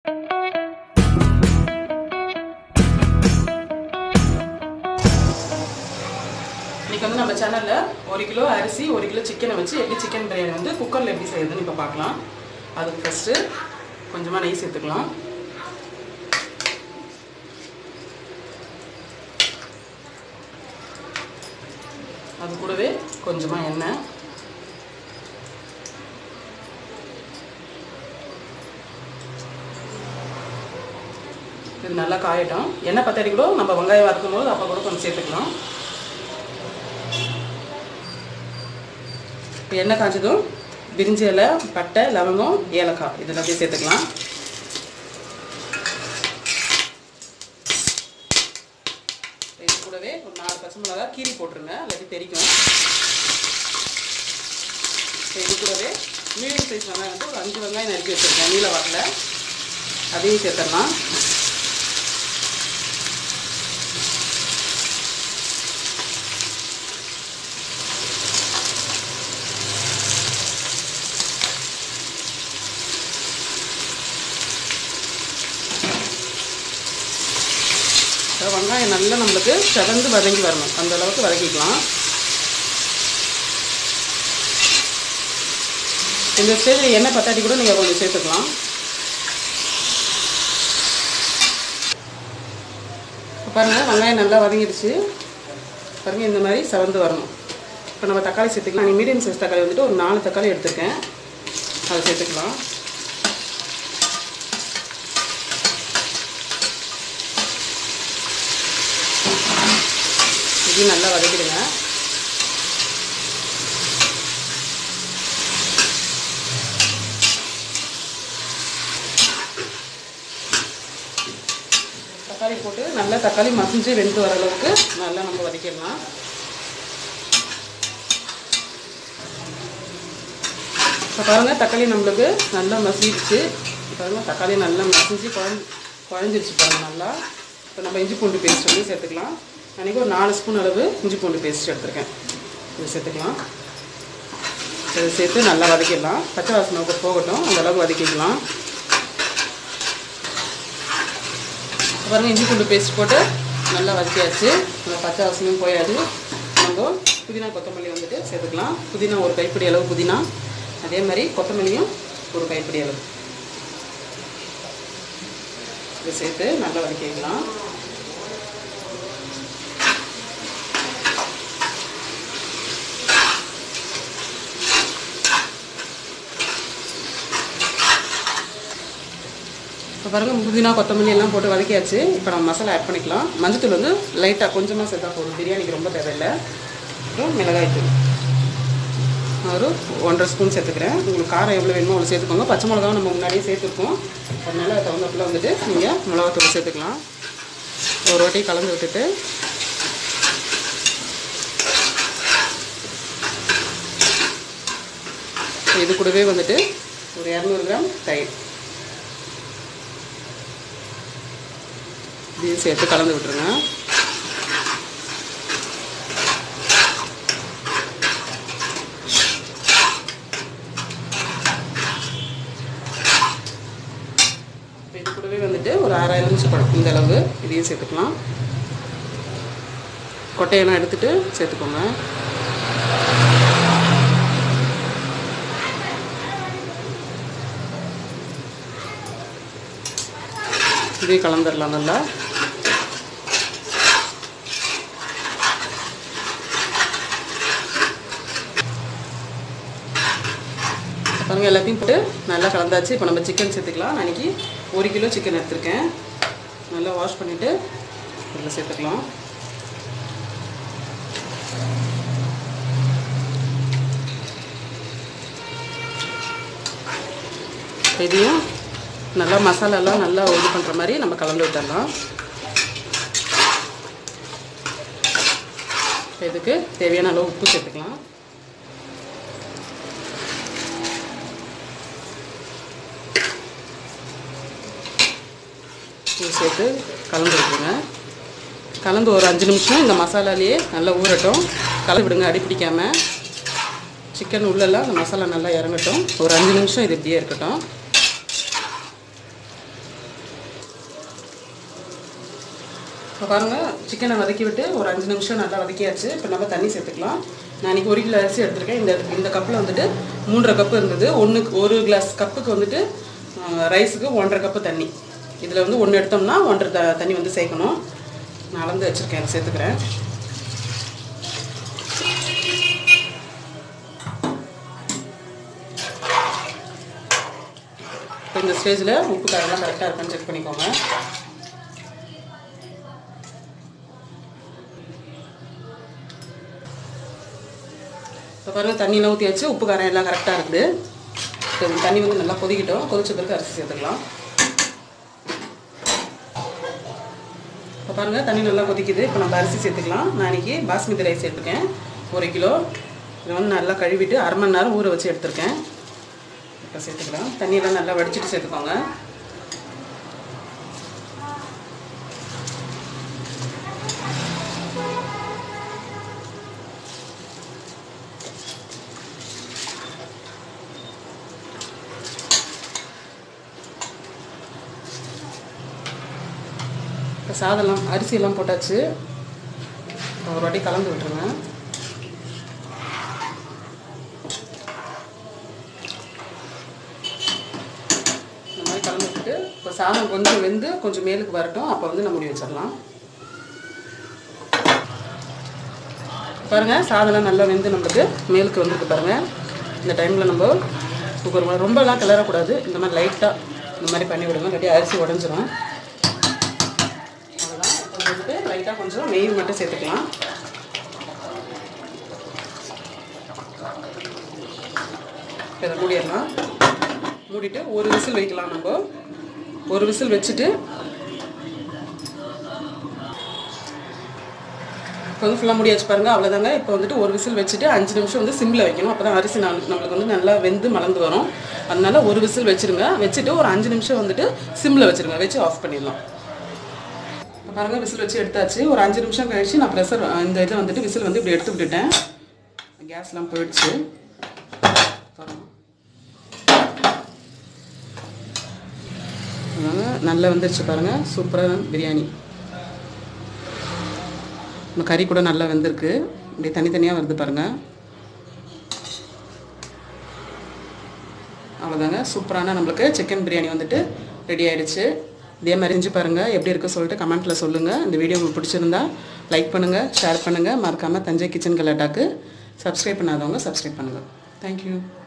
இன்னைக்கு வந்து நம்ம சேனலில் ஒரு கிலோ அரிசி ஒரு கிலோ சிக்கனை வச்சு எப்படி சிக்கன் பிரியாணி வந்து குக்கரில் எப்படி செய்யுதுன்னு இப்போ பார்க்கலாம் அதுக்கு ஃபஸ்ட்டு கொஞ்சமாக நெய் சேர்த்துக்கலாம் அது கூடவே கொஞ்சமாக எண்ணெய் இது நல்லா காயட்டும் எண்ணெய் பத்தடி கூட நம்ம வெங்காயம் வறுக்கும் போது அப்போ கூட கொஞ்சம் சேர்த்துக்கலாம் இப்போ எண்ணெய் காய்ச்சதும் பிரிஞ்சி இலை பட்டை லவங்கம் ஏலக்காய் இதெல்லாம் அப்படியே சேர்த்துக்கலாம் இது கூடவே ஒரு நாலு பச்சை மிளகா கீரி போட்டுருங்க இல்லாட்டி தெரிக்கும் இப்போ இது கூடவே மீடியம் சைஸ் வெங்காயம் வந்து ஒரு அஞ்சு வெங்காயம் நறுக்கி வச்சுருக்கேன் நீல வாட்டில் அதையும் சேர்த்துடலாம் இப்போ வெங்காயம் நல்லா நம்மளுக்கு செவந்து வதங்கி வரணும் அந்த அளவுக்கு வதக்கிக்கலாம் இந்த ஸ்டேஜில் எண்ணெய் பத்தாட்டி கூட நீங்கள் கொஞ்சம் சேர்த்துக்கலாம் இப்போ பாருங்கள் வெங்காயம் நல்லா வதங்கிடுச்சு பாருங்கள் இந்த மாதிரி செவந்து வரணும் இப்போ நம்ம தக்காளி சேர்த்துக்கலாம் நீ மீடியம் சைஸ் தக்காளி வந்துட்டு ஒரு நாலு தக்காளி எடுத்திருக்கேன் அதை சேர்த்துக்கலாம் இதையும் நல்லா வதக்கிடுங்க தக்காளி போட்டு நல்லா தக்காளி மசிஞ்சு வெந்து வர அளவுக்கு நல்லா நம்ம வதக்கிடலாம் இப்போ பாருங்கள் தக்காளி நம்மளுக்கு நல்லா மசிடுச்சு பாருங்கள் தக்காளி நல்லா மசிஞ்சு குழஞ்சி குழஞ்சிருச்சு பாருங்கள் நல்லா இப்போ நம்ம இஞ்சி பூண்டு பேஸ்ட் வந்து சேர்த்துக்கலாம் அன்றைக்கி ஒரு நாலு ஸ்பூன் அளவு இஞ்சி பூண்டு பேஸ்ட் எடுத்திருக்கேன் இது சேர்த்துக்கலாம் இதை சேர்த்து நல்லா வதக்கிடலாம் பச்சை வாசனை போ- போகட்டும் அந்த அளவுக்கு வதக்கிக்கலாம் பாருங்கள் இஞ்சி பூண்டு பேஸ்ட் போட்டு நல்லா வதக்கியாச்சு அந்த பச்சை வாசனையும் போயாது நம்ம புதினா கொத்தமல்லி வந்துட்டு சேர்த்துக்கலாம் புதினா ஒரு கைப்பிடி அளவு புதினா அதே மாதிரி கொத்தமல்லியும் ஒரு கைப்பிடி அளவு இதை சேர்த்து நல்லா வதக்கிக்கலாம் இப்போ பாருங்கள் புதினா கொத்தமல்லி எல்லாம் போட்டு வதக்கியாச்சு இப்போ நம்ம மசாலா ஆட் பண்ணிக்கலாம் மஞ்சத்தூள் வந்து லைட்டாக கொஞ்சமாக சேர்த்தா போதும் பிரியாணிக்கு ரொம்ப தேவையில்லை அப்புறம் மிளகாய்த்தூள் ஒரு ஒன்றரை ஸ்பூன் சேர்த்துக்கிறேன் உங்களுக்கு காரம் எவ்வளோ வேணுமோ அவ்வளோ சேர்த்துக்கோங்க பச்சை மிளகாவும் நம்ம முன்னாடியே சேர்த்துருக்கோம் அதனால அது தகுந்தப்பில் வந்துட்டு நீங்கள் மிளகாத்தூள் சேர்த்துக்கலாம் ஒரு வாட்டி கலந்து விட்டுட்டு இது கூடவே வந்துட்டு ஒரு இரநூறு கிராம் தயிர் இதையும் சேர்த்து கலந்து விட்டுருங்க இப்போ இது கூடவே வந்துட்டு ஒரு அரை எலுமிச்சு பழம் இந்த அளவு இதையும் சேர்த்துக்கலாம் கொட்டையெல்லாம் எடுத்துட்டு சேர்த்துக்கோங்க இதையும் கலந்துடலாம் நல்லா பாருங்கள் எல்லாத்தையும் போட்டு நல்லா கலந்தாச்சு இப்போ நம்ம சிக்கன் சேர்த்துக்கலாம் நான் இன்னைக்கு ஒரு கிலோ சிக்கன் எடுத்திருக்கேன் நல்லா வாஷ் பண்ணிவிட்டு இதில் சேர்த்துக்கலாம் இதையும் நல்லா மசாலாலாம் நல்லா இது பண்ணுற மாதிரி நம்ம கலந்து விட்டுடலாம் இதுக்கு தேவையான அளவு உப்பு சேர்த்துக்கலாம் உப்பு சேர்த்து கலந்து விட்டுருங்க கலந்து ஒரு அஞ்சு நிமிஷம் இந்த மசாலாலேயே நல்லா ஊறட்டும் கலந்து விடுங்க அடி பிடிக்காம சிக்கன் உள்ளெல்லாம் அந்த மசாலா நல்லா இறங்கட்டும் ஒரு அஞ்சு நிமிஷம் இது இப்படியே இருக்கட்டும் இப்போ பாருங்கள் சிக்கனை வதக்கி விட்டு ஒரு அஞ்சு நிமிஷம் நல்லா வதக்கியாச்சு இப்போ நம்ம தண்ணி சேர்த்துக்கலாம் நான் இன்றைக்கி ஒரு கிலோ அரிசி எடுத்திருக்கேன் இந்த இந்த கப்பில் வந்துட்டு மூன்றரை கப்பு இருந்தது ஒன்றுக்கு ஒரு கிளாஸ் கப்புக்கு வந்துட்டு அஹ், ரைஸுக்கு ஒன்றரை கப்பு தண்ணி இதில் வந்து ஒன்று எடுத்தோம்னா ஒன்றரை த தண்ணி வந்து சேர்க்கணும் நான் அளந்து வச்சுருக்கேன் அதை சேர்த்துக்கிறேன் இப்போ இந்த ஸ்டேஜில் உப்பு காரெல்லாம் கரெக்டாக இருக்கான்னு செக் பண்ணிக்கோங்க இப்போ பாருங்கள் தண்ணியெலாம் ஊற்றியாச்சு உப்பு காரம் எல்லாம் கரெக்டாக இருக்குது இப்போ இந்த தண்ணி வந்து நல்லா கொதிக்கிட்டோம் கொதிச்ச பிறகு அரிசி சேர்த்துக்கலாம் இப்போ பாருங்கள் தண்ணி நல்லா கொதிக்குது இப்போ நம்ம அரிசி சேர்த்துக்கலாம் நான் இன்னைக்கு பாஸ்மதி ரைஸ் எடுத்துருக்கேன் ஒரு கிலோ இதை வந்து நல்லா கழுவிட்டு அரை மணி நேரம் ஊற வச்சு எடுத்திருக்கேன் இப்போ சேர்த்துக்கலாம் தண்ணியெல்லாம் நல்லா வடிச்சிட்டு சேர்த்துக்கோங்க இப்போ சாதம்லாம் அரிசியெல்லாம் போட்டாச்சு ஒரு வாட்டி கலந்து விட்டுருங்க இந்த மாதிரி கலந்து விட்டுட்டு இப்போ சாதம் கொஞ்சம் வெந்து கொஞ்சம் மேலுக்கு வரட்டும் அப்போ வந்து நம்ம மூடி வச்சிடலாம் பாருங்கள் சாதம்லாம் நல்லா வெந்து நம்மளுக்கு மேலுக்கு வந்துருக்கு பாருங்கள் இந்த டைமில் நம்ம குக்கர் ரொம்பலாம் கிளறக்கூடாது இந்த மாதிரி லைட்டாக இந்த மாதிரி பண்ணி விடுங்க இல்லாட்டி அரிசி உடஞ்சிரும் அவ்வளோதான் இப்போ வந்துட்டு லைட்டாக கொஞ்சம் நெய் மட்டும் சேர்த்துக்கலாம் இப்போ இதை மூடிடலாம் மூடிட்டு ஒரு விசில் வைக்கலாம் நம்ம ஒரு விசில் வச்சுட்டு இப்போ வந்து ஃபுல்லாக முடியாச்சு பாருங்க அவ்வளோதாங்க இப்போ வந்துட்டு ஒரு விசில் வச்சுட்டு அஞ்சு நிமிஷம் வந்து சிம்மில் வைக்கணும் அப்போ தான் அரிசி நம் நம்மளுக்கு வந்து நல்லா வெந்து மலர்ந்து வரும் அதனால ஒரு விசில் வச்சிருங்க வச்சுட்டு ஒரு அஞ்சு நிமிஷம் வந்துட்டு சிம்மில் வச்சிருங்க வச்சு ஆஃப் பண்ணிடலாம் இப்போ பாருங்க விசில் வச்சு எடுத்தாச்சு ஒரு அஞ்சு நிமிஷம் கழிச்சு நான் ப்ரெஷர் இந்த இதை வந்துட்டு விசில் வந்து இப்படி எடுத்து விட்டுட்டேன் கேஸ்லாம் போயிடுச்சு பாருங்க அதனால நல்லா வந்துருச்சு பாருங்கள் சூப்பரான பிரியாணி இந்த கறி கூட நல்லா வெந்திருக்கு இப்படி தனித்தனியாக வருது பாருங்கள் அவ்வளோதாங்க சூப்பரான நம்மளுக்கு சிக்கன் பிரியாணி வந்துட்டு ரெடி ஆயிடுச்சு இதே மாதிரி செஞ்சு பாருங்கள் எப்படி இருக்கு சொல்லிட்டு கமெண்ட்டில் சொல்லுங்கள் இந்த வீடியோ உங்களுக்கு பிடிச்சிருந்தா லைக் பண்ணுங்கள் ஷேர் பண்ணுங்கள் மறக்காமல் தஞ்சை கிச்சன் கலாட்டாக்கு சப்ஸ்கிரைப் பண்ணாதவங்க சப்ஸ்கிரைப் பண்ணுங்கள் தேங்க்யூ